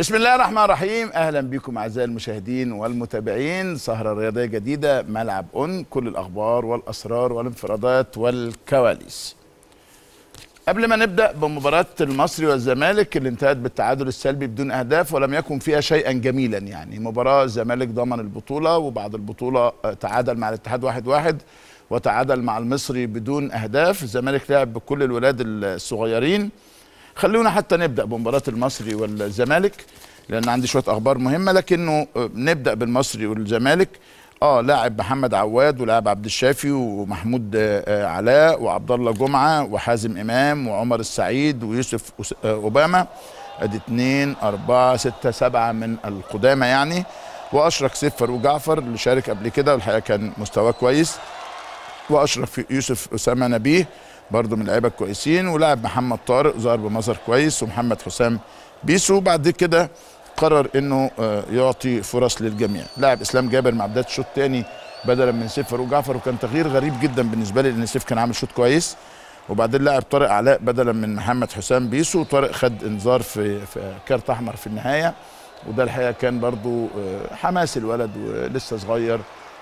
بسم الله الرحمن الرحيم اهلا بكم اعزائي المشاهدين والمتابعين سهره رياضيه جديده ملعب اون كل الاخبار والاسرار والانفرادات والكواليس قبل ما نبدا بمباراه المصري والزمالك اللي انتهت بالتعادل السلبي بدون اهداف ولم يكن فيها شيئا جميلا يعني مباراه الزمالك ضمن البطوله وبعد البطوله آه، تعادل مع الاتحاد واحد واحد وتعادل مع المصري بدون اهداف الزمالك لعب بكل الولاد الصغيرين خلونا حتى نبدا بمباراه المصري والزمالك لان عندي شويه اخبار مهمه لكنه آه، نبدا بالمصري والزمالك اه لاعب محمد عواد ولاعب عبد الشافي ومحمود آه، آه، علاء وعبد الله جمعه وحازم امام وعمر السعيد ويوسف أس- آه، اوباما ادي اتنين اربعه سته سبعه من القدامى يعني واشرك سيف فاروق جعفر اللي شارك قبل كده والحقيقه كان مستواه كويس واشرف يوسف اسامه نبيه برضه من اللعيبه الكويسين ولاعب محمد طارق ظهر بمظهر كويس ومحمد حسام بيسو بعد كده قرر انه آه، يعطي فرص للجميع لاعب اسلام جابر مع بدايه الشوط الثاني بدلا من سيف فاروق جعفر وكان تغيير غريب جدا بالنسبه لي لان سيف كان عامل شوط كويس وبعدين لاعب طارق علاء بدلا من محمد حسام بيسو وطارق خد انذار في, في كارت احمر في النهايه وده الحقيقه كان برضو آه، حماس الولد ولسه صغير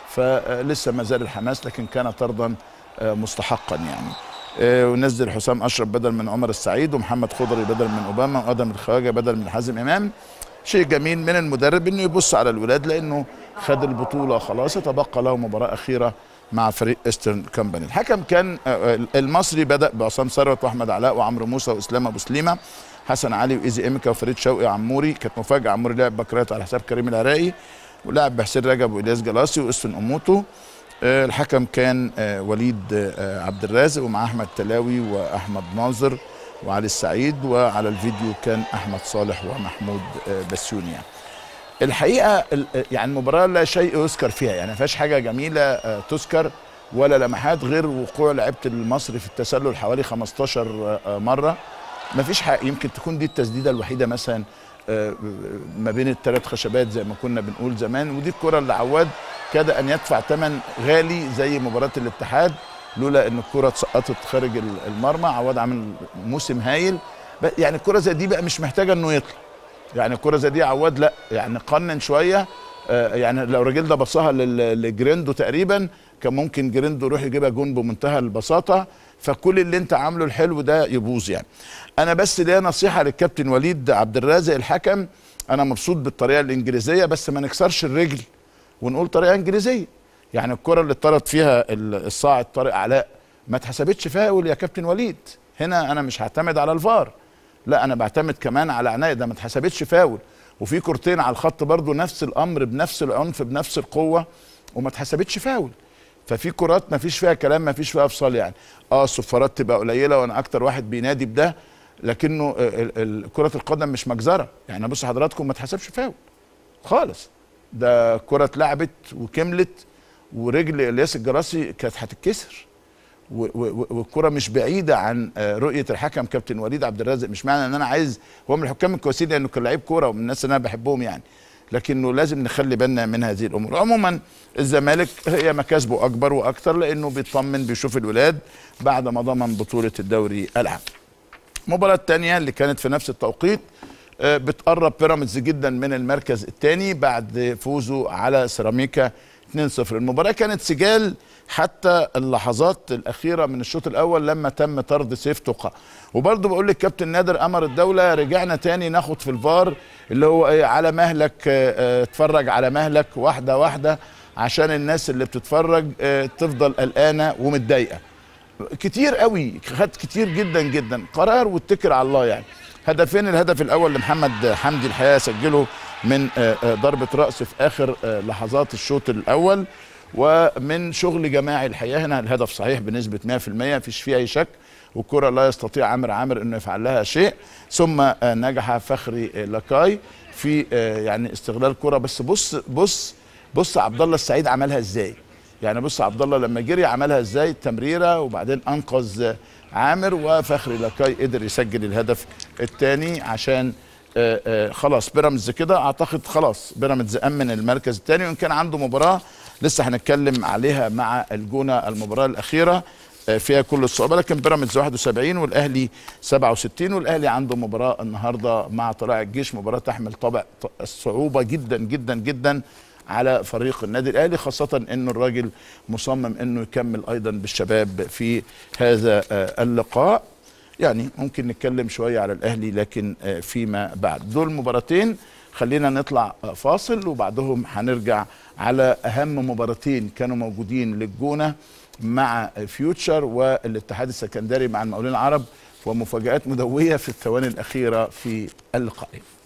فلسه ما زال الحماس لكن كان طردا آه، مستحقا يعني آه، ونزل حسام اشرف بدل من عمر السعيد ومحمد خضري بدل من اوباما وادم الخواجه بدل من حازم امام شيء جميل من المدرب انه يبص على الولاد لانه خد البطوله خلاص يتبقى له مباراه اخيره مع فريق ايسترن كومباني الحكم كان آه، آه، المصري بدا بعصام ثروت واحمد علاء وعمرو موسى واسلام ابو سليمه حسن علي وايزي امكا وفريد شوقي وعموري كانت مفاجاه عموري لعب بكرات على حساب كريم العراقي ولعب بحسين رجب والياس جلاسي واسفن اموتو آه، الحكم كان آه، وليد آه، عبد الرازق ومع احمد تلاوي واحمد ناظر وعلي السعيد وعلى الفيديو كان احمد صالح ومحمود آه، بسيوني يعني. الحقيقه ال- يعني المباراه لا شيء يذكر فيها يعني ما فيهاش حاجه جميله آه، تذكر ولا لمحات غير وقوع لعيبه المصري في التسلل حوالي 15 آه، مره ما فيش حق يمكن تكون دي التسديده الوحيده مثلا آه، ما بين الثلاث خشبات زي ما كنا بنقول زمان ودي الكره اللي عواد كاد ان يدفع ثمن غالي زي مباراه الاتحاد لولا ان الكره اتسقطت خارج ال- المرمى عواد عامل موسم هايل ب- يعني الكره زي دي بقى مش محتاجه انه يطلع يعني الكره زي دي عواد لا يعني قنن شويه آه، يعني لو الراجل ده بصها لل- لجريندو تقريبا كان ممكن جريندو يروح يجيبها جون بمنتهى البساطه فكل اللي انت عامله الحلو ده يبوظ يعني انا بس ليا نصيحه للكابتن وليد عبد الرازق الحكم انا مبسوط بالطريقه الانجليزيه بس ما نكسرش الرجل ونقول طريقه انجليزيه يعني الكره اللي اتطرد فيها ال- الصاعد طارق علاء ما اتحسبتش فاول يا كابتن وليد هنا انا مش هعتمد على الفار لا انا بعتمد كمان على عناية ده ما اتحسبتش فاول وفي كورتين على الخط برضو نفس الامر بنفس العنف بنفس القوه وما اتحسبتش فاول ففي كرات ما فيش فيها كلام ما فيش فيها افصال يعني اه الصفارات تبقى قليله وانا اكتر واحد بينادي بده لكنه ال- ال- كره القدم مش مجزره يعني بص حضراتكم ما اتحسبش فاول خالص ده كره اتلعبت وكملت ورجل الياس الجراسي كانت هتتكسر و- و- والكره مش بعيده عن آه، رؤيه الحكم كابتن وليد عبد الرازق مش معنى ان انا عايز هو من الحكام الكويسين لانه كان لعيب كوره ومن الناس اللي انا بحبهم يعني لكنه لازم نخلي بالنا من هذه الامور عموما الزمالك هي مكاسبه اكبر واكثر لانه بيطمن بيشوف الولاد بعد ما ضمن بطوله الدوري العام المباراة الثانية اللي كانت في نفس التوقيت آه، بتقرب بيراميدز جدا من المركز الثاني بعد فوزه على سيراميكا 2-0 المباراة كانت سجال حتى اللحظات الأخيرة من الشوط الأول لما تم طرد سيف تقى وبرضه بقول لك كابتن نادر أمر الدولة رجعنا تاني ناخد في الفار اللي هو إيه على مهلك آه، آه، اتفرج على مهلك واحدة واحدة عشان الناس اللي بتتفرج آه، تفضل قلقانة ومتضايقة كتير قوي خد كتير جدا جدا قرار واتكل على الله يعني هدفين الهدف الاول لمحمد حمدي الحقيقه سجله من آه، آه، ضربه راس في اخر آه، لحظات الشوط الاول ومن شغل جماعي الحقيقه هنا الهدف صحيح بنسبه 100% مفيش فيه اي شك والكره لا يستطيع عامر عامر انه يفعل لها شيء ثم آه، نجح فخري آه، لاكاي في آه، يعني استغلال كره بس بص بص بص عبد الله السعيد عملها ازاي يعني بص عبد الله لما جري عملها ازاي التمريره وبعدين انقذ عامر وفخري لاكاي قدر يسجل الهدف الثاني عشان آه، آه، خلاص بيراميدز كده اعتقد خلاص بيراميدز امن المركز الثاني وان كان عنده مباراه لسه هنتكلم عليها مع الجونه المباراه الاخيره آه، فيها كل الصعوبه لكن بيراميدز 71 والاهلي 67 والاهلي عنده مباراه النهارده مع طلائع الجيش مباراه تحمل طابع ط- الصعوبه جدا جدا جدا على فريق النادي الاهلي خاصه انه الراجل مصمم انه يكمل ايضا بالشباب في هذا آه، اللقاء يعني ممكن نتكلم شويه على الاهلي لكن آه، فيما بعد دول مباراتين خلينا نطلع آه، فاصل وبعدهم هنرجع على اهم مباراتين كانوا موجودين للجونه مع فيوتشر والاتحاد السكندري مع المقاولين العرب ومفاجات مدويه في الثواني الاخيره في اللقاءين